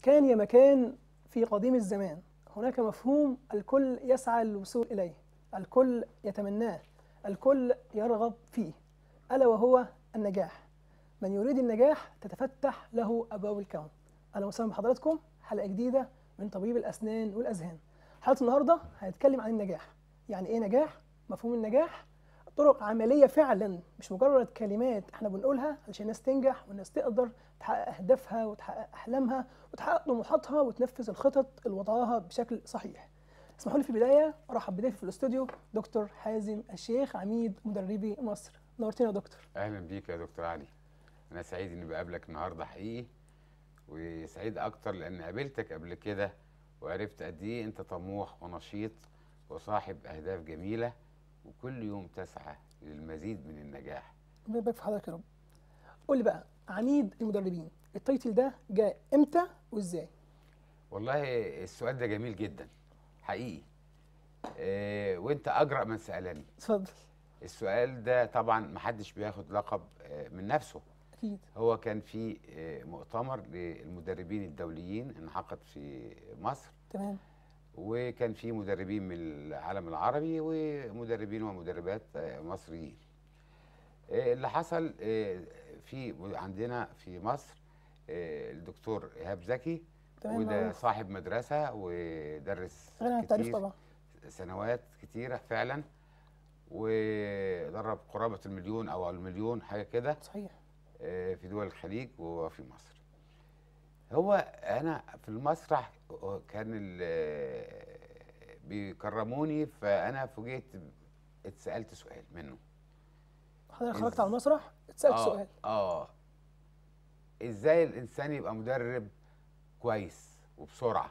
كان يا مكان في قديم الزمان هناك مفهوم الكل يسعى للوصول إليه الكل يتمناه الكل يرغب فيه ألا وهو النجاح من يريد النجاح تتفتح له أبواب الكون أهلا وسهلا بحضراتكم حلقة جديدة من طبيب الأسنان والأذهان حلقة النهاردة هنتكلم عن النجاح يعني إيه نجاح؟ مفهوم النجاح طرق عملية فعلا مش مجرد كلمات احنا بنقولها علشان الناس تنجح والناس تقدر تحقق أهدافها وتحقق أحلامها وتحقق طموحاتها وتنفذ الخطط اللي وضعها بشكل صحيح. اسمحوا لي في البداية أرحب بضيفي في الاستوديو دكتور حازم الشيخ عميد مدربي مصر. نورتنا يا دكتور. اهلا بيك يا دكتور علي انا سعيد اني بقابلك النهارده حقيقي وسعيد اكتر لان قابلتك قبل كده وعرفت قد ايه انت طموح ونشيط وصاحب اهداف جميله وكل يوم تسعى للمزيد من النجاح ربنا يبارك في حضرتك يا رب. قول لي بقى عميد المدربين التايتل ده جاء امتى وازاي؟ والله السؤال ده جميل جدا حقيقي آه وانت اجرأ من سالني اتفضل السؤال ده طبعا محدش بياخد لقب آه من نفسه اكيد هو كان في آه مؤتمر للمدربين الدوليين انعقد في مصر تمام وكان في مدربين من العالم العربي ومدربين ومدربات آه، مصريين آه، اللي حصل آه، في عندنا في مصر آه، الدكتور ايهاب زكي تمام وده معروف. صاحب مدرسه ودرس غني عن التعريف كتير طبعا سنوات كتيره فعلا ودرب قرابه المليون او المليون حاجه كده صحيح آه، في دول الخليج وفي مصر هو انا في المسرح كان ال- بيكرموني فانا فوجئت اتسالت سؤال منه حضرتك إز- خرجت على المسرح اتسالت آه سؤال اه ازاي الانسان يبقى مدرب كويس وبسرعه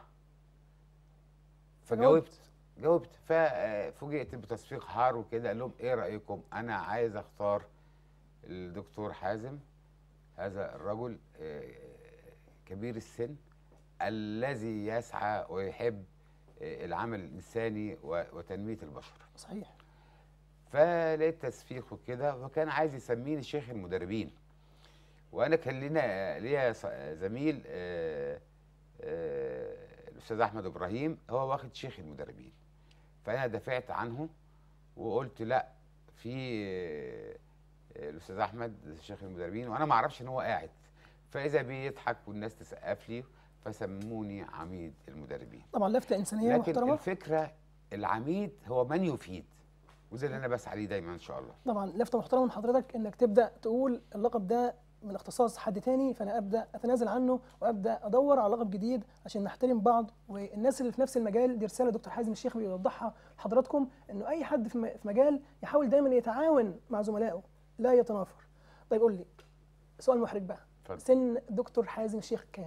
فجاوبت جاوبت ففوجئت بتصفيق حار وكده قال لهم ايه رايكم انا عايز اختار الدكتور حازم هذا الرجل آه، كبير السن الذي يسعى ويحب آه، العمل الانساني و- وتنميه البشر صحيح فلقيت تصفيق وكده فكان عايز يسميني شيخ المدربين وانا كان لنا ليا ص- زميل آه، آه، الاستاذ احمد ابراهيم هو واخد شيخ المدربين فانا دافعت عنه وقلت لا في آه، الاستاذ احمد شيخ المدربين وانا ما اعرفش ان هو قاعد فاذا بيضحك والناس تسقف لي فسموني عميد المدربين طبعا لفته انسانيه لكن محترمه الفكره العميد هو من يفيد وده اللي انا بسعى ليه دايما ان شاء الله طبعا لفته محترمه من حضرتك انك تبدا تقول اللقب ده من اختصاص حد تاني فانا ابدا اتنازل عنه وابدا ادور على لقب جديد عشان نحترم بعض والناس اللي في نفس المجال دي رساله دكتور حازم الشيخ بيوضحها لحضراتكم انه اي حد في م- في مجال يحاول دايما يتعاون مع زملائه لا يتنافر طيب قول لي سؤال محرج بقى اتفضل. سن دكتور حازم الشيخ كام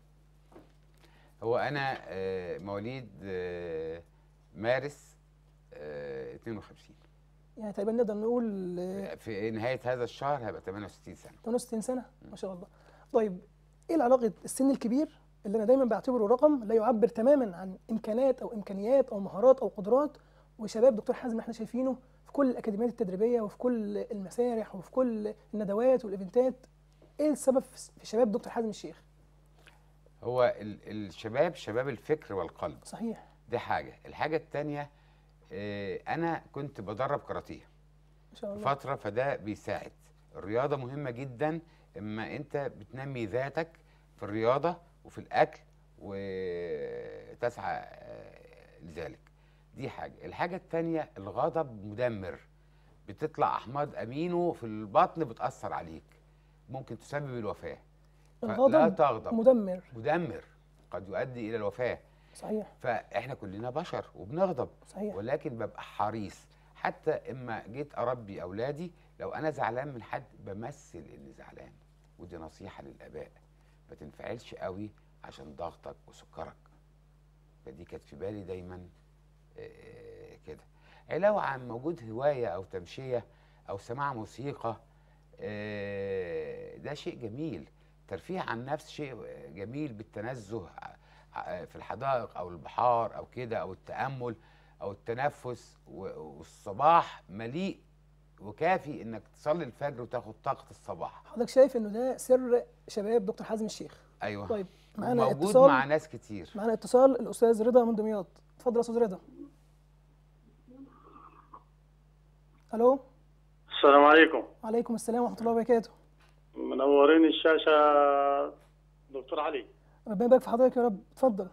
هو انا آه، مواليد آه، مارس آه، 52 يعني تقريبا نقدر نقول آه، في نهايه هذا الشهر هبقى 68 سنه 68 سنه ما شاء الله طيب ايه العلاقه السن الكبير اللي انا دايما بعتبره رقم لا يعبر تماما عن امكانات او امكانيات او مهارات او قدرات وشباب دكتور حازم اللي احنا شايفينه في كل الاكاديميات التدريبيه وفي كل المسارح وفي كل الندوات والايفنتات ايه السبب في شباب دكتور حازم الشيخ هو ال- الشباب شباب الفكر والقلب صحيح دي حاجه الحاجه الثانيه انا كنت بدرب كاراتيه ما شاء الله فتره فده بيساعد الرياضه مهمه جدا اما انت بتنمي ذاتك في الرياضه وفي الاكل وتسعى آه، لذلك دي حاجه الحاجه الثانيه الغضب مدمر بتطلع احماض امينو في البطن بتاثر عليك ممكن تسبب الوفاه فلا الغضب تغضب مدمر مدمر قد يؤدي الى الوفاه صحيح فاحنا كلنا بشر وبنغضب صحيح ولكن ببقى حريص حتى اما جيت اربي اولادي لو انا زعلان من حد بمثل اني زعلان ودي نصيحه للاباء ما تنفعلش قوي عشان ضغطك وسكرك فدي كانت في بالي دايما آه، كده علاوه عن وجود هوايه او تمشيه او سماع موسيقى آه، ده شيء جميل ترفيه عن نفس شيء جميل بالتنزه ع- في الحدائق او البحار او كده او التامل او التنفس و- والصباح مليء وكافي انك تصلي الفجر وتاخد طاقه الصباح حضرتك شايف انه ده سر شباب دكتور حازم الشيخ ايوه طيب معانا موجود اتصال مع ناس كتير معانا اتصال الاستاذ رضا من دمياط اتفضل يا استاذ رضا الو السلام عليكم وعليكم السلام ورحمه الله وبركاته منورين الشاشة دكتور علي ربنا يبارك في حضرتك يا رب اتفضل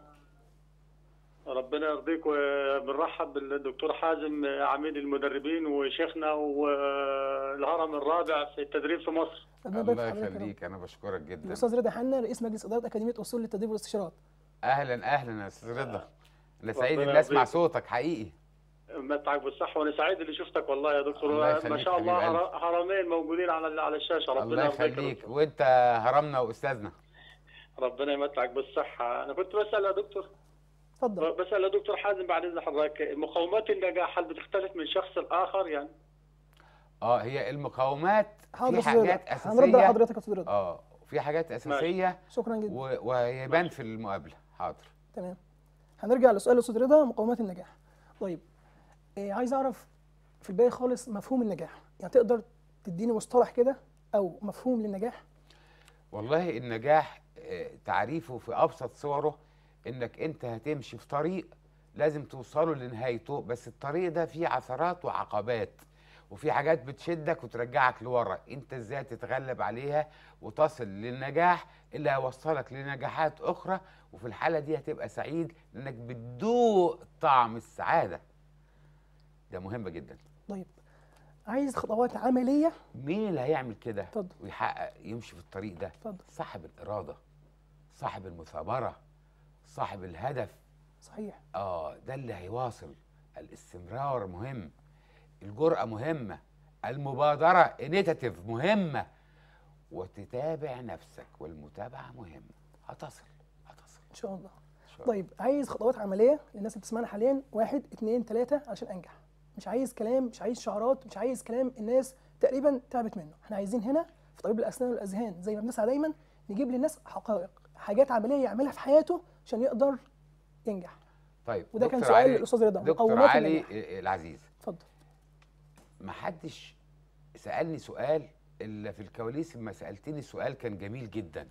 ربنا يرضيك وبنرحب بالدكتور حازم عميد المدربين وشيخنا والهرم الرابع في التدريب في مصر ربنا يبارك الله في حضرتك يا رب يخليك انا بشكرك جدا الاستاذ رضا حنا رئيس مجلس اداره اكاديميه اصول للتدريب والاستشارات اهلا اهلا يا استاذ رضا انا سعيد ربنا اني اسمع يرضيك. صوتك حقيقي متعك بالصحة وأنا سعيد اللي شفتك والله يا دكتور الله يخليك ما شاء الله حبيب هر- هرمين موجودين على على الشاشة ربنا الله يرضيك يا يخليك دكتور. وانت هرمنا واستاذنا ربنا يمتعك بالصحة أنا كنت بسأل يا دكتور اتفضل بسأل يا دكتور حازم بعد إذن حضرتك مقومات النجاح هل بتختلف من شخص لآخر يعني؟ اه هي المقاومات حاضر في يا أستاذ رضا. حاجات هنرد على اساسيه حضرتك يا استاذ رضا اه في حاجات اساسيه شكرا جدا و- وهيبان في المقابله حاضر تمام هنرجع لسؤال الاستاذ رضا مقومات النجاح طيب إيه عايز اعرف في البدايه خالص مفهوم النجاح يعني تقدر تديني مصطلح كده او مفهوم للنجاح والله النجاح آه، تعريفه في ابسط صوره انك انت هتمشي في طريق لازم توصله لنهايته بس الطريق ده فيه عثرات وعقبات وفي حاجات بتشدك وترجعك لورا انت ازاي تتغلب عليها وتصل للنجاح اللي هيوصلك لنجاحات اخرى وفي الحاله دي هتبقى سعيد لانك بتدوق طعم السعاده ده مهم جدا طيب عايز خطوات عمليه مين اللي هيعمل كده اتفضل. ويحقق يمشي في الطريق ده اتفضل صاحب الإرادة صاحب المثابرة صاحب الهدف صحيح آه ده اللي هيواصل الاستمرار مهم الجرأة مهمة المبادرة انيتاتيف مهمة وتتابع نفسك والمتابعة مهمة هتصل هتصل ان شاء الله إن شاء الله. طيب عايز خطوات عمليه للناس اللي بتسمعنا حاليا واحد اتنين تلاته عشان انجح مش عايز كلام مش عايز شعارات مش عايز كلام الناس تقريبا تعبت منه احنا عايزين هنا في طبيب الاسنان والاذهان زي ما بنسعى دايما نجيب للناس حقائق حاجات عمليه يعملها في حياته عشان يقدر ينجح طيب وده كان دكتور سؤال علي- الاستاذ رضا دكتور مقومات علي النجاح. آه، العزيز اتفضل ما حدش سألني سؤال إلا في الكواليس لما سألتني سؤال كان جميل جدا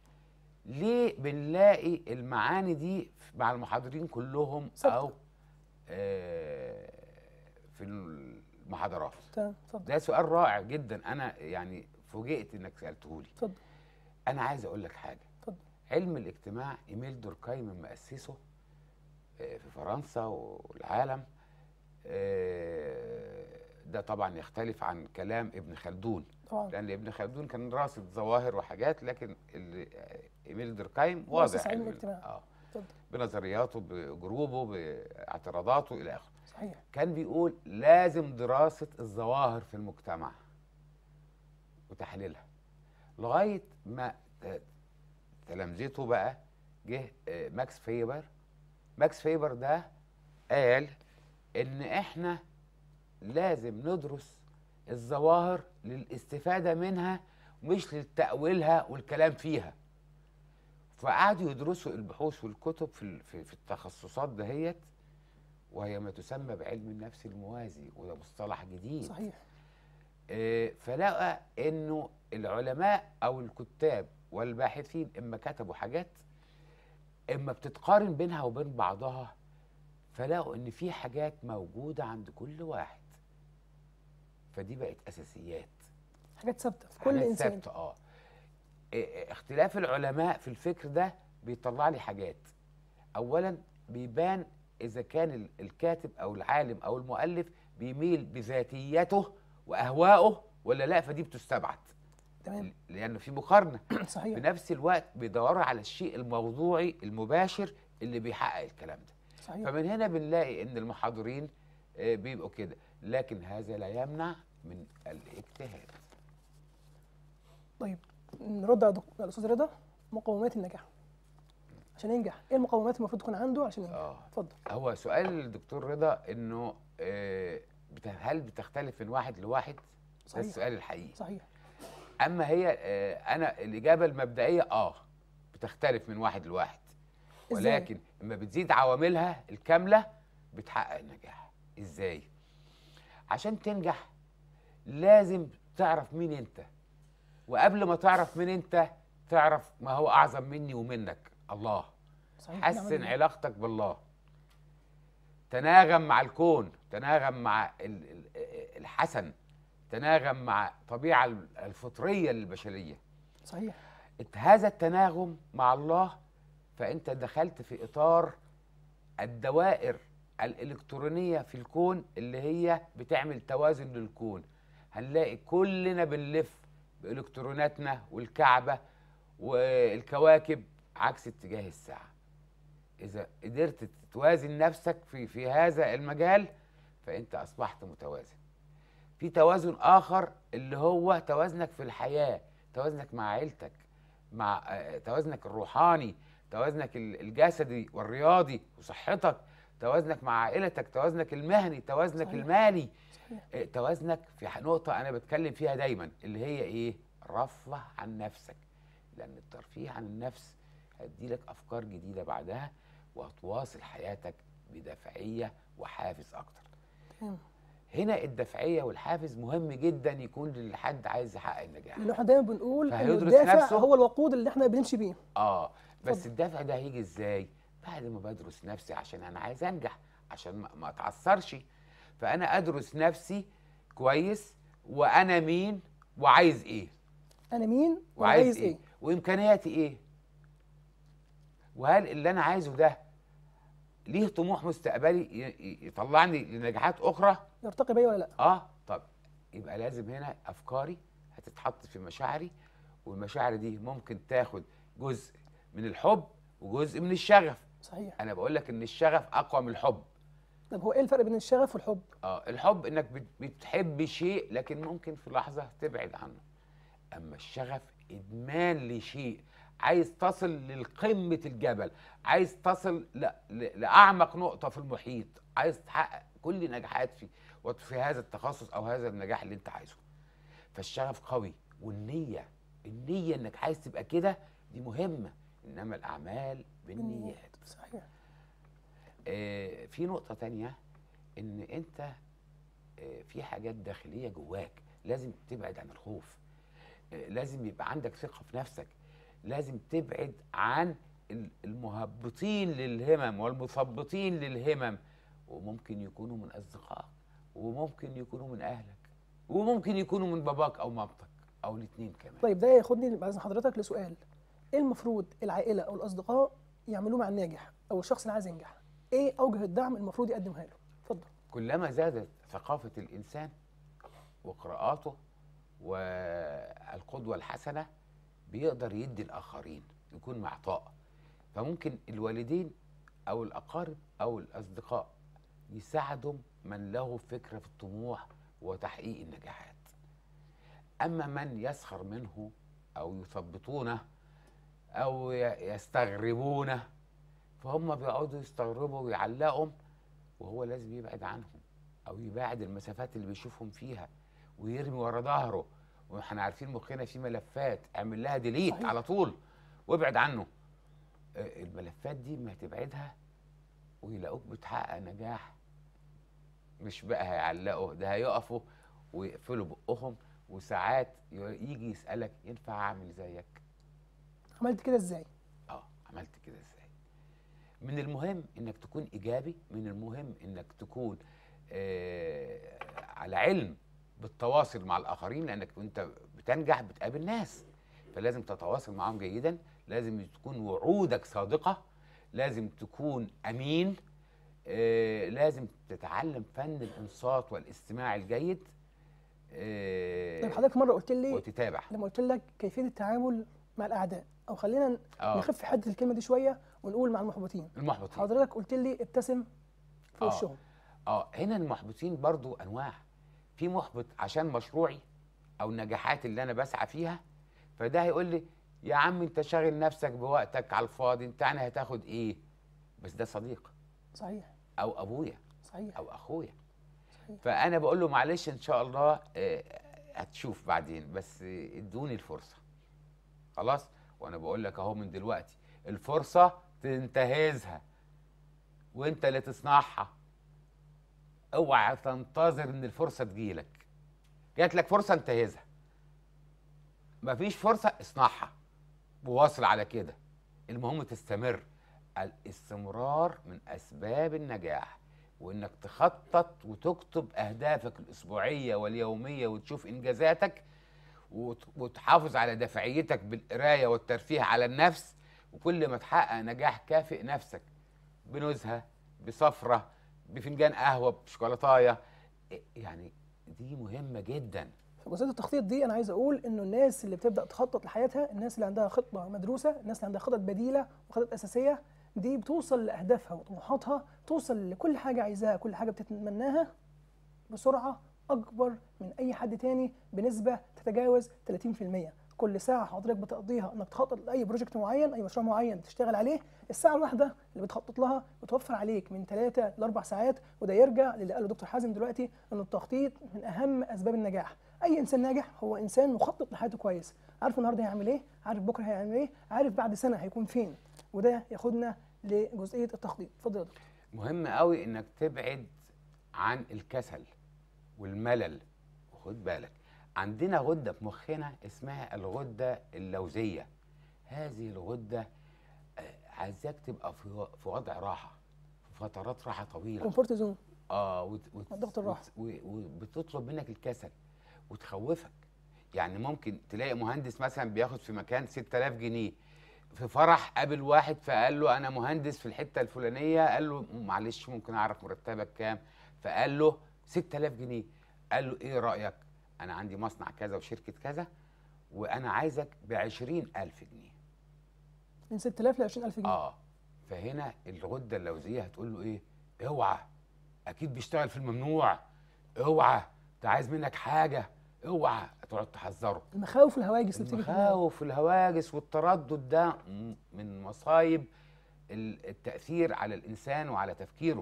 ليه بنلاقي المعاني دي مع المحاضرين كلهم ثابتة. أو آه، في المحاضرات تمام اتفضل ده سؤال رائع جدا أنا يعني فوجئت إنك سألته لي اتفضل أنا عايز أقول لك حاجة اتفضل علم الاجتماع إيميل دوركايم مؤسسه آه، في فرنسا والعالم آه، ده طبعا يختلف عن كلام ابن خلدون طبعا لان ابن خلدون كان راصد ظواهر وحاجات لكن اللي ايميل دوركايم مؤسس واضح علم علم- الاجتماع. اه اتفضل بنظرياته بجروبه باعتراضاته الى اخره صحيح كان بيقول لازم دراسه الظواهر في المجتمع وتحليلها لغايه ما ت- تلامذته بقى جه آه، ماكس فيبر ماكس فيبر ده قال ان احنا لازم ندرس الظواهر للاستفاده منها مش لتأويلها والكلام فيها فقعدوا يدرسوا البحوث والكتب في ال- في في التخصصات دهيت وهي ما تسمى بعلم النفس الموازي وده مصطلح جديد صحيح آه، فلقى انه العلماء او الكتاب والباحثين اما كتبوا حاجات اما بتتقارن بينها وبين بعضها فلقوا ان في حاجات موجوده عند كل واحد فدي بقت اساسيات حاجات ثابته في كل حاجات انسان ثابته اه إيه، اختلاف العلماء في الفكر ده بيطلع لي حاجات اولا بيبان اذا كان ال- الكاتب او العالم او المؤلف بيميل بذاتيته واهوائه ولا لا فدي بتستبعد تمام لانه في مقارنه صحيح في نفس الوقت بيدوروا على الشيء الموضوعي المباشر اللي بيحقق الكلام ده صحيح فمن هنا بنلاقي ان المحاضرين آه، بيبقوا كده لكن هذا لا يمنع من الاجتهاد طيب نرد على دك- على الاستاذ رضا مقومات النجاح عشان ينجح ايه المقومات المفروض تكون عنده عشان ينجح اه اتفضل هو سؤال الدكتور رضا انه آه، بت- هل بتختلف من واحد لواحد؟ ده صحيح السؤال الحقيقي صحيح اما هي آه، انا الاجابه المبدئيه اه بتختلف من واحد لواحد إزاي؟ ولكن لما بتزيد عواملها الكامله بتحقق النجاح ازاي عشان تنجح لازم تعرف مين انت وقبل ما تعرف مين انت تعرف ما هو اعظم مني ومنك الله صحيح حسن نعم. علاقتك بالله تناغم مع الكون تناغم مع ال- ال- الحسن تناغم مع الطبيعة الفطرية للبشرية صحيح إت- هذا التناغم مع الله فأنت دخلت في إطار الدوائر الإلكترونية في الكون اللي هي بتعمل توازن للكون هنلاقي كلنا بنلف بإلكتروناتنا والكعبة والكواكب عكس اتجاه الساعة إذا قدرت توازن نفسك في في هذا المجال فأنت أصبحت متوازن في توازن آخر اللي هو توازنك في الحياة توازنك مع عيلتك مع آه، توازنك الروحاني توازنك ال- الجسدي والرياضي وصحتك توازنك مع عائلتك توازنك المهني توازنك صحيح. المالي صحيح آه، توازنك في ح- نقطة أنا بتكلم فيها دايما اللي هي إيه؟ رفه عن نفسك لأن الترفيه عن النفس هيديلك أفكار جديدة بعدها وهتواصل حياتك بدافعية وحافز أكتر تمام هنا الدافعية والحافز مهم جدا يكون لحد عايز يحقق النجاح لأنه احنا دايما بنقول إن فهيدرس الدافع نفسه. هو الوقود اللي احنا بنمشي بيه اه بس اتفضل. الدافع ده هيجي ازاي بعد ما بدرس نفسي عشان انا عايز انجح عشان ما, ما اتعثرش فانا ادرس نفسي كويس وانا مين وعايز ايه أنا مين وعايز وعايز ايه, إيه وامكانياتي ايه وهل اللي انا عايزه ده ليه طموح مستقبلي ي- ي- يطلعني لنجاحات اخرى يرتقي بيا ولا لا اه طب يبقى لازم هنا افكاري هتتحط في مشاعري والمشاعر دي ممكن تاخد جزء من الحب وجزء من الشغف صحيح انا بقول لك ان الشغف اقوى من الحب طب هو إيه الفرق بين الشغف والحب اه الحب انك بت- بتحب شيء لكن ممكن في لحظه تبعد عنه اما الشغف ادمان لشيء عايز تصل لقمه الجبل عايز تصل ل... ل... لاعمق نقطه في المحيط عايز تحقق كل نجاحات في في هذا التخصص او هذا النجاح اللي انت عايزه فالشغف قوي والنيه النيه انك عايز تبقى كده دي مهمه انما الاعمال بالنيات صحيح آه، في نقطة تانية إن أنت آه، في حاجات داخلية جواك لازم تبعد عن الخوف آه، لازم يبقى عندك ثقة في نفسك لازم تبعد عن ال- المهبطين للهمم والمثبطين للهمم وممكن يكونوا من أصدقائك وممكن يكونوا من أهلك وممكن يكونوا من باباك أو مامتك أو الاتنين كمان طيب ده ياخدني بعد حضرتك لسؤال ايه المفروض العائله او الاصدقاء يعملوه مع الناجح او الشخص اللي عايز ينجح ايه اوجه الدعم المفروض يقدمها له اتفضل كلما زادت ثقافة الإنسان وقراءاته والقدوة الحسنة بيقدر يدي الآخرين يكون معطاء فممكن الوالدين أو الأقارب أو الأصدقاء يساعدوا من له فكرة في الطموح وتحقيق النجاحات أما من يسخر منه أو يثبطونه أو ي- يستغربونه فهم بيقعدوا يستغربوا ويعلقوا وهو لازم يبعد عنهم او يباعد المسافات اللي بيشوفهم فيها ويرمي ورا ظهره واحنا عارفين مخنا فيه ملفات اعمل لها ديليت صحيح. على طول وابعد عنه آه، الملفات دي ما تبعدها ويلاقوك بتحقق نجاح مش بقى هيعلقوا ده هيقفوا ويقفلوا بقهم وساعات ي- يجي يسألك ينفع اعمل زيك عملت كده ازاي اه عملت كده ازاي من المهم انك تكون ايجابي من المهم انك تكون آه على علم بالتواصل مع الاخرين لانك وانت بتنجح بتقابل ناس فلازم تتواصل معاهم جيدا لازم تكون وعودك صادقه لازم تكون امين آه لازم تتعلم فن الانصات والاستماع الجيد آه طيب حضرتك مره قلت لي وتتابع لما قلت لك كيفيه التعامل مع الاعداء او خلينا ن- اه نخف حده الكلمه دي شويه ونقول مع المحبطين المحبطين حضرتك قلت لي ابتسم في آه. وشهم اه هنا المحبطين برضو انواع في محبط عشان مشروعي او النجاحات اللي انا بسعى فيها فده هيقول لي يا عم انت شاغل نفسك بوقتك على الفاضي انت يعني هتاخد ايه بس ده صديق صحيح او ابويا صحيح او اخويا صحيح. فانا بقول له معلش ان شاء الله آه، هتشوف بعدين بس آه، ادوني الفرصه خلاص وانا بقول لك اهو من دلوقتي الفرصه تنتهزها وانت اللي تصنعها اوعى تنتظر ان الفرصه تجيلك جات لك فرصه انتهزها مفيش فرصه اصنعها وواصل على كده المهم تستمر الاستمرار من اسباب النجاح وانك تخطط وتكتب اهدافك الاسبوعيه واليوميه وتشوف انجازاتك وت- وتحافظ على دافعيتك بالقرايه والترفيه على النفس وكل ما تحقق نجاح كافئ نفسك بنزهه بسفره بفنجان قهوه بشوكولاتايه يعني دي مهمه جدا في جزئيه التخطيط دي انا عايز اقول انه الناس اللي بتبدا تخطط لحياتها الناس اللي عندها خطه مدروسه الناس اللي عندها خطط بديله وخطط اساسيه دي بتوصل لاهدافها وطموحاتها توصل لكل حاجه عايزاها كل حاجه بتتمناها بسرعه اكبر من اي حد تاني بنسبه تتجاوز 30% كل ساعه حضرتك بتقضيها انك تخطط لاي بروجكت معين اي مشروع معين بتشتغل عليه الساعه الواحده اللي بتخطط لها بتوفر عليك من 3 ل 4 ساعات وده يرجع للي قاله دكتور حازم دلوقتي ان التخطيط من اهم اسباب النجاح اي انسان ناجح هو انسان مخطط لحياته كويس عارف النهارده هيعمل ايه عارف بكره هيعمل ايه عارف بعد سنه هيكون فين وده ياخدنا لجزئيه التخطيط اتفضل يا دكتور مهم قوي انك تبعد عن الكسل والملل وخد بالك عندنا غده في مخنا اسمها الغده اللوزيه هذه الغده آه، عايزاك تبقى في و- في وضع راحه في فترات راحه طويله كومفورت زون اه وت... وت... ضغط الراحة. وت... و- وبتطلب منك الكسل وتخوفك يعني ممكن تلاقي مهندس مثلا بياخد في مكان 6000 جنيه في فرح قابل واحد فقال له انا مهندس في الحته الفلانيه قال له معلش ممكن اعرف مرتبك كام فقال له 6000 جنيه قال له ايه رايك انا عندي مصنع كذا وشركه كذا وانا عايزك ب 20000 جنيه من 6000 ل 20000 جنيه اه فهنا الغده اللوزيه هتقول له ايه اوعى اكيد بيشتغل في الممنوع اوعى ده عايز منك حاجه اوعى تقعد تحذره المخاوف والهواجس اللي بتيجي في دماغك. المخاوف والهواجس والتردد ده م- من مصايب ال- التاثير على الانسان وعلى تفكيره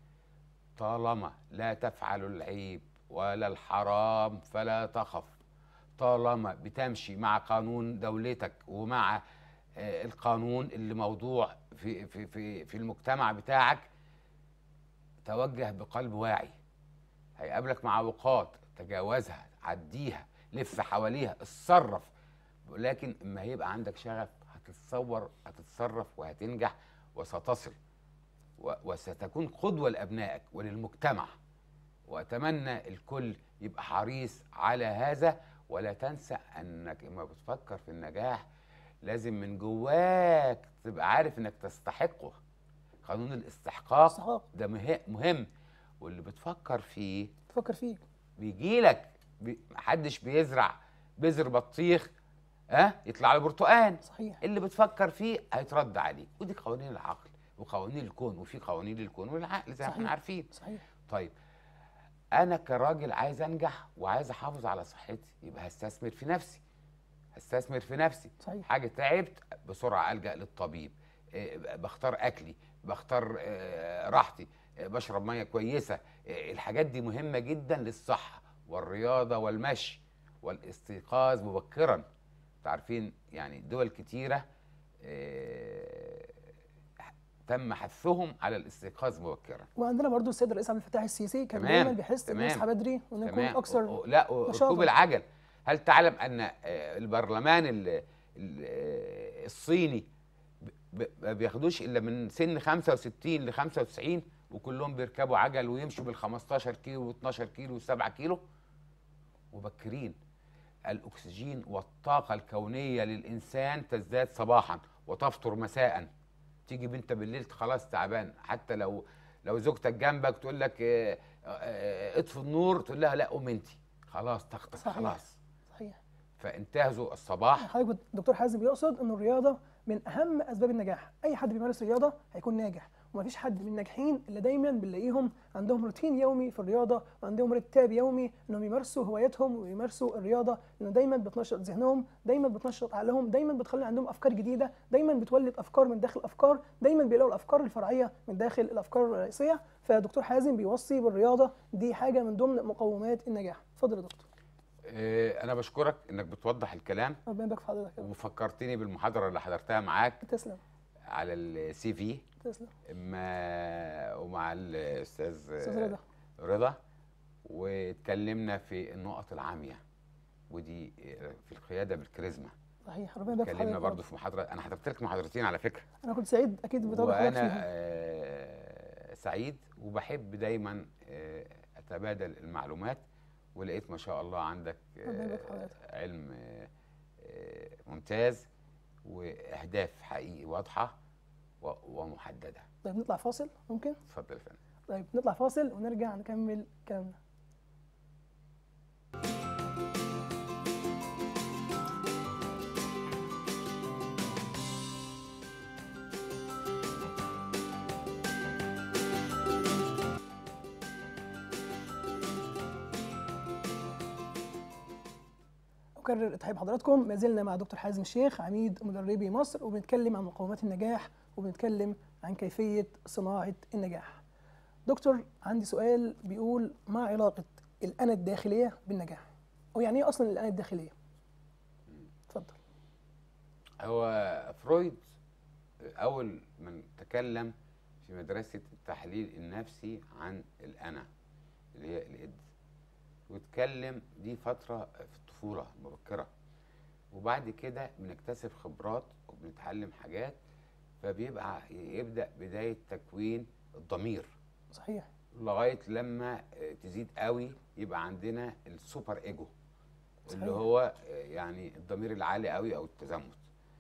طالما لا تفعل العيب ولا الحرام فلا تخف طالما بتمشي مع قانون دولتك ومع آه، القانون اللي موضوع في في في في المجتمع بتاعك توجه بقلب واعي هيقابلك معوقات تجاوزها عديها لف حواليها اتصرف لكن اما هيبقى عندك شغف هتتصور هتتصرف وهتنجح وستصل و- وستكون قدوة لأبنائك وللمجتمع وأتمنى الكل يبقى حريص على هذا ولا تنسى أنك لما بتفكر في النجاح لازم من جواك تبقى عارف أنك تستحقه قانون الاستحقاق استحقاق. ده مه- مهم واللي بتفكر فيه تفكر فيه بيجي لك بي محدش بيزرع بذر بطيخ ها أه؟ يطلع له برتقان صحيح اللي بتفكر فيه هيترد عليك ودي قوانين العقل وقوانين الكون وفي قوانين للكون والعقل زي ما احنا صحيح. عارفين صحيح طيب انا كراجل عايز انجح وعايز احافظ على صحتي يبقى هستثمر في نفسي هستثمر في نفسي صحيح حاجه تعبت بسرعه الجا للطبيب إيه، بختار اكلي بختار آه، راحتي آه، بشرب ميه كويسه آه، الحاجات دي مهمه جدا للصحه والرياضه والمشي والاستيقاظ مبكرا انتوا عارفين يعني دول كتيره آه، تم حثهم على الاستيقاظ مبكرا وعندنا برضو السيد الرئيس عبد الفتاح السيسي كان تمام، دايما بيحس ان تمام، نصحى بدري ونكون تمام اكثر و- و- لا و- نشاطاً. ركوب العجل هل تعلم ان آه، البرلمان ال- ال- آه، الصيني ب- ما بياخدوش الا من سن 65 ل 95 وكلهم بيركبوا عجل ويمشوا بال 15 كيلو و12 كيلو و7 كيلو مبكرين الاكسجين والطاقه الكونيه للانسان تزداد صباحا وتفطر مساء تيجي بنت بالليل خلاص تعبان حتى لو لو زوجتك جنبك تقول لك آه، آه، اطفي النور تقول لها لا قوم انت خلاص طاقتك صحيح. خلاص صحيح فانتهزوا الصباح حضرتك دكتور حازم يقصد ان الرياضه من اهم اسباب النجاح اي حد بيمارس رياضه هيكون ناجح ومفيش حد من الناجحين اللي دايما بنلاقيهم عندهم روتين يومي في الرياضه وعندهم رتاب يومي انهم يمارسوا هواياتهم ويمارسوا الرياضه لان دايما بتنشط ذهنهم دايما بتنشط عقلهم دايما بتخلي عندهم افكار جديده دايما بتولد افكار من داخل افكار دايما بيلاقوا الافكار الفرعيه من داخل الافكار الرئيسيه فدكتور حازم بيوصي بالرياضه دي حاجه من ضمن مقومات النجاح اتفضل يا دكتور آه، انا بشكرك انك بتوضح الكلام ربنا يبارك في حضرتك يا رب. وفكرتني بالمحاضره اللي حضرتها معاك تسلم على السي في تسلم ما ومع الاستاذ استاذ رضا رضا واتكلمنا في النقط العاميه ودي في القياده بالكاريزما صحيح ربنا يبارك في اتكلمنا حضرتك يا برضو رب. في محاضره انا حضرت لك محاضرتين على فكره انا كنت سعيد اكيد بتواجد حضرتك وانا فيهم آه، سعيد وبحب دايما آه، اتبادل المعلومات ولقيت ما شاء الله عندك ربنا يبارك في آه، حضرتك. علم آه، آه، ممتاز واهداف حقيقي واضحه و- ومحدده طيب نطلع فاصل ممكن اتفضل يا فندم طيب نطلع فاصل ونرجع نكمل كلامنا أكرر تحية حضراتكم ما زلنا مع دكتور حازم الشيخ عميد مدربي مصر وبنتكلم عن مقومات النجاح وبنتكلم عن كيفية صناعة النجاح دكتور عندي سؤال بيقول ما علاقة الأنا الداخلية بالنجاح أو يعني إيه أصلا الأنا الداخلية اتفضل هو فرويد اول من تكلم في مدرسه التحليل النفسي عن الانا اللي هي الاد واتكلم دي فتره في الطفوله المبكره وبعد كده بنكتسب خبرات وبنتعلم حاجات فبيبقى يبدا بدايه تكوين الضمير صحيح لغايه لما آه، تزيد قوي يبقى عندنا السوبر ايجو اللي صحيح. هو آه، يعني الضمير العالي قوي او التزمت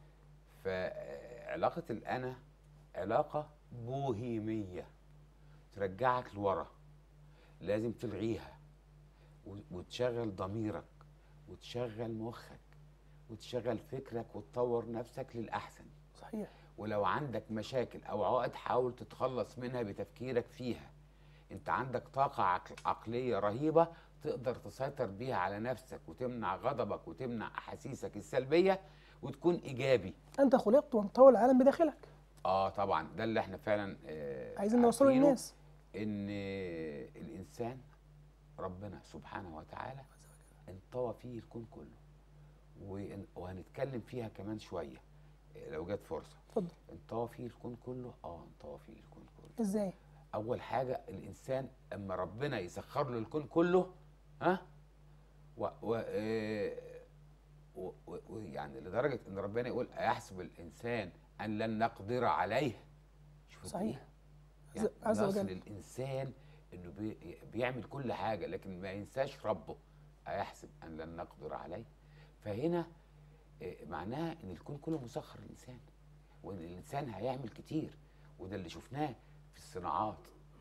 فعلاقه الانا علاقه بوهيميه ترجعك لورا لازم تلغيها و- وتشغل ضميرك وتشغل مخك وتشغل فكرك وتطور نفسك للاحسن صحيح ولو عندك مشاكل او عقد حاول تتخلص منها بتفكيرك فيها انت عندك طاقة عقل عقلية رهيبة تقدر تسيطر بيها على نفسك وتمنع غضبك وتمنع احاسيسك السلبية وتكون ايجابي أنت خلقت وانطوى العالم بداخلك اه طبعا ده اللي احنا فعلا آه عايزين نوصله عارفينه، للناس ان الانسان ربنا سبحانه وتعالى انطوى فيه الكون كله وإن- وهنتكلم فيها كمان شوية آه، لو جت فرصة اتفضل انطوى فيه الكون كله اه انطوى فيه الكون كله إزاي اول حاجه الانسان اما ربنا يسخر له الكون كله ها و, و, آه، و, و و- يعني لدرجه ان ربنا يقول ايحسب الانسان ان لن نقدر عليه شوف صحيح. يعني عز- عز نصل وجل. الانسان انه بي بيعمل كل حاجه لكن ما ينساش ربه ايحسب ان لن نقدر عليه فهنا آه، معناها ان الكون كله مسخر للانسان وان الانسان هيعمل كتير وده اللي شفناه في الصناعات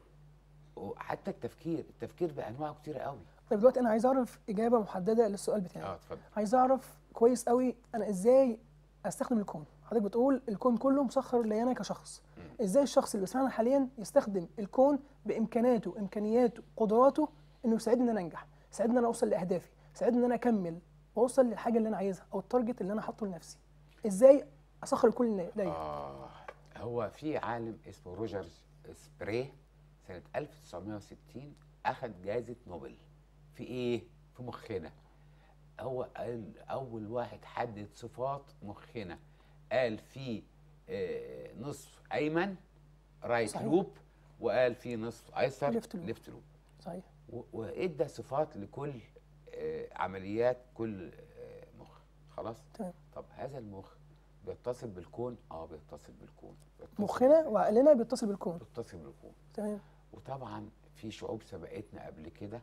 وحتى التفكير التفكير بانواعه كتير قوي طيب دلوقتي أنا عايز أعرف إجابة محددة للسؤال بتاعي اه اتفضل عايز اعرف كويس قوي انا ازاي استخدم الكون حضرتك بتقول الكون كله مسخر لي انا كشخص ازاي الشخص اللي بيسمعنا حاليا يستخدم الكون بامكاناته امكانياته قدراته انه يساعدني ان انا انجح يساعدني ان انا اوصل لاهدافي يساعدني ان انا اكمل واوصل للحاجه اللي انا عايزها او التارجت اللي انا حاطه لنفسي ازاي اسخر الكون ليا آه هو في عالم اسمه روجر سبري سنة 1960 أخذ جائزة نوبل في إيه؟ في مخنا هو قال أول واحد حدد صفات مخنا قال في آه نصف أيمن رايت صحيح. لوب وقال في نصف أيسر ليفت لوب. ليفت لوب صحيح و- وادى صفات لكل آه، عمليات كل آه، مخ خلاص تمام طب هذا المخ بيتصل بالكون اه بيتصل بالكون بيتصل مخنا وعقلنا بيتصل بالكون بيتصل بالكون تمام وطبعا في شعوب سبقتنا قبل كده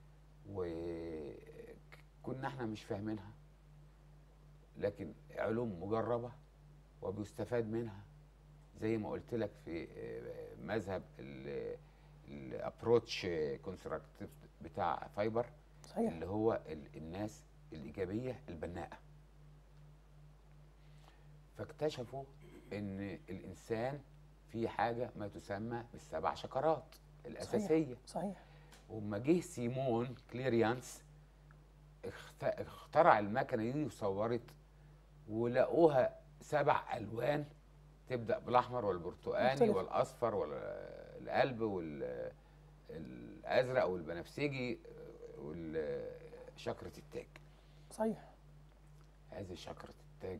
وكنا احنا مش فاهمينها لكن علوم مجربة وبيستفاد منها زي ما قلت لك في آه، مذهب الابروتش كونستراكتيف بتاع فايبر صحيح اللي هو ال- الناس الإيجابية البناءة فاكتشفوا إن الإنسان في حاجة ما تسمى بالسبع شكرات الأساسية صحيح وما جه سيمون كليريانس اخت- اخترع المكنة دي وصورت ولقوها سبع ألوان تبدأ بالأحمر والبرتقاني مختلف. والأصفر والقلب والأزرق والبنفسجي وشكرة التاج صحيح هذه شكرة التاج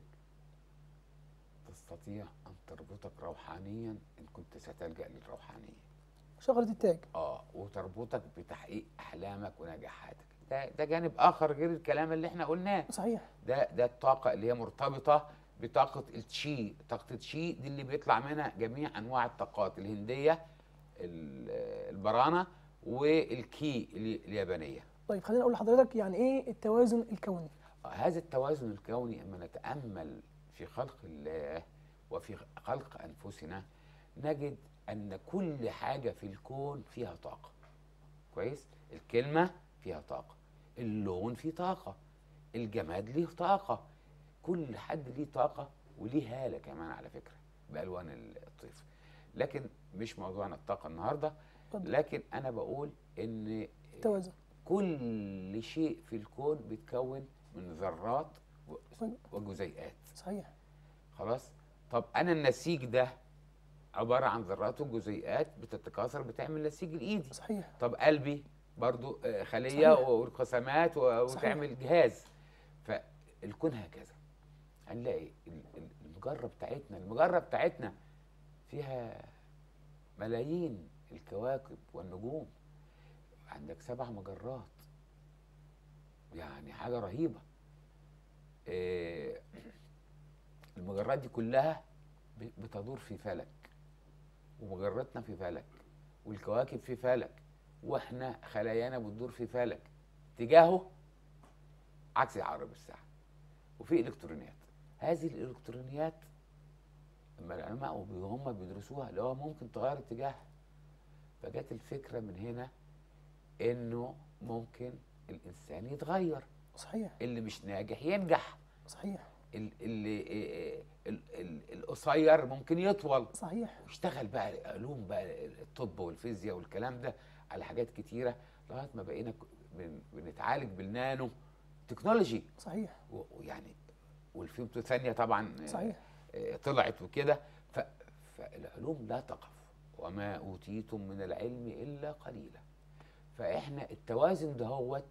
تستطيع أن تربطك روحانيا إن كنت ستلجأ للروحانية شجره التاج اه وتربطك بتحقيق احلامك ونجاحاتك ده ده جانب اخر غير الكلام اللي احنا قلناه صحيح ده ده الطاقه اللي هي مرتبطه بطاقه التشي طاقه التشي دي اللي بيطلع منها جميع انواع الطاقات الهنديه ال- البرانه والكي ال- اليابانيه طيب خليني اقول لحضرتك يعني ايه التوازن الكوني هذا التوازن الكوني اما نتامل في خلق الله وفي خلق انفسنا نجد ان كل حاجه في الكون فيها طاقه كويس الكلمه فيها طاقه اللون فيه طاقه الجماد ليه طاقه كل حد ليه طاقه وليه هاله كمان على فكره بالوان الطيف لكن مش موضوعنا الطاقه النهارده اتفضل. لكن انا بقول ان التوازن كل شيء في الكون بيتكون من ذرات و- وجزيئات صحيح خلاص طب انا النسيج ده عباره عن ذرات وجزيئات بتتكاثر بتعمل نسيج الايدي صحيح طب قلبي برضو آه، خليه صحيح. وانقسامات و- صحيح. وتعمل جهاز فالكون هكذا هنلاقي ال- ال- المجره بتاعتنا المجره بتاعتنا فيها ملايين الكواكب والنجوم عندك سبع مجرات يعني حاجه رهيبه آه، المجرات دي كلها ب- بتدور في فلك ومجرتنا في فلك والكواكب في فلك واحنا خلايانا بتدور في فلك اتجاهه عكس عقرب الساعه وفي الكترونيات هذه الالكترونيات لما العلماء وبي- هم بيدرسوها اللي هو ممكن تغير اتجاهها فجت الفكره من هنا انه ممكن الانسان يتغير صحيح اللي مش ناجح ينجح صحيح ال- اللي ال- ال- القصير ممكن يطول صحيح واشتغل بقى علوم بقى الطب والفيزياء والكلام ده على حاجات كتيره لغايه ما بقينا ك- بن- بنتعالج بالنانو تكنولوجي صحيح و- ويعني والفيمتو ثانيه طبعا آه، صحيح آه، طلعت وكده ف- فالعلوم لا تقف وما اوتيتم من العلم الا قليلا فاحنا التوازن دهوت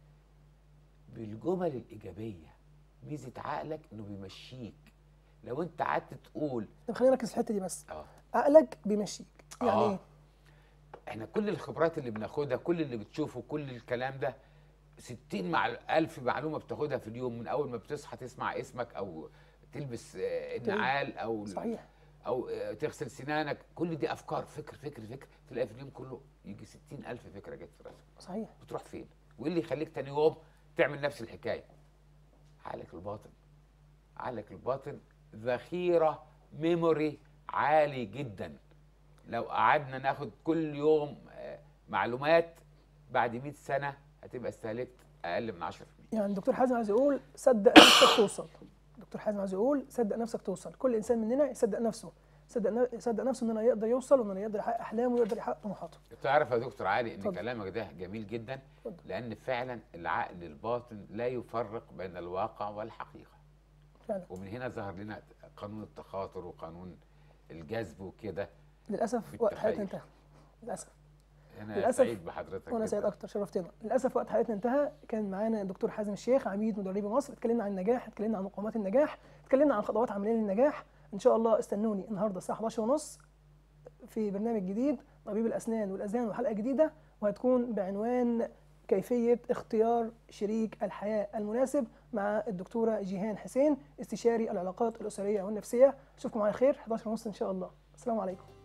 بالجمل الايجابيه ميزه عقلك انه بيمشيك لو انت قعدت تقول طب خلينا نركز في الحته دي بس اه عقلك بيمشيك يعني آه. ايه احنا كل الخبرات اللي بناخدها كل اللي بتشوفه كل الكلام ده 60 مع ألف معلومة بتاخدها في اليوم من أول ما بتصحى تسمع اسمك أو تلبس آه، النعال أو صحيح أو آه، تغسل سنانك كل دي أفكار فكر فكر فكر تلاقي في اليوم كله يجي 60 ألف فكرة جت في راسك صحيح بتروح فين؟ وإيه اللي يخليك تاني يوم تعمل نفس الحكاية؟ عقلك الباطن عقلك الباطن ذخيرة ميموري عالي جدا لو قعدنا ناخد كل يوم آه، معلومات بعد 100 سنة هتبقى استهلكت أقل من 10% يعني الدكتور حازم عايز يقول صدق نفسك توصل دكتور حازم عايز يقول صدق نفسك توصل كل انسان مننا يصدق نفسه يصدق ن- يصدق نفسه انه يقدر يوصل وانه يقدر يحقق احلامه ويقدر يحقق طموحاته تعرف يا دكتور علي ان اتفضل. كلامك ده جميل جدا اتفضل. لان فعلا العقل الباطن لا يفرق بين الواقع والحقيقه فعلا ومن هنا ظهر لنا قانون التخاطر وقانون الجذب وكده للاسف وقت حياتنا بالتخيل. انتهى للاسف انا للأسف. سعيد بحضرتك وانا سعيد جداً. اكتر شرفتنا للاسف وقت حلقتنا انتهى كان معانا الدكتور حازم الشيخ عميد مدربي مصر اتكلمنا عن النجاح اتكلمنا عن مقومات النجاح اتكلمنا عن خطوات عمليه للنجاح ان شاء الله استنوني النهارده الساعه 11 ونص في برنامج جديد طبيب الاسنان والاذان وحلقه جديده وهتكون بعنوان كيفيه اختيار شريك الحياه المناسب مع الدكتوره جيهان حسين استشاري العلاقات الاسريه والنفسيه اشوفكم على خير 11 ونص ان شاء الله السلام عليكم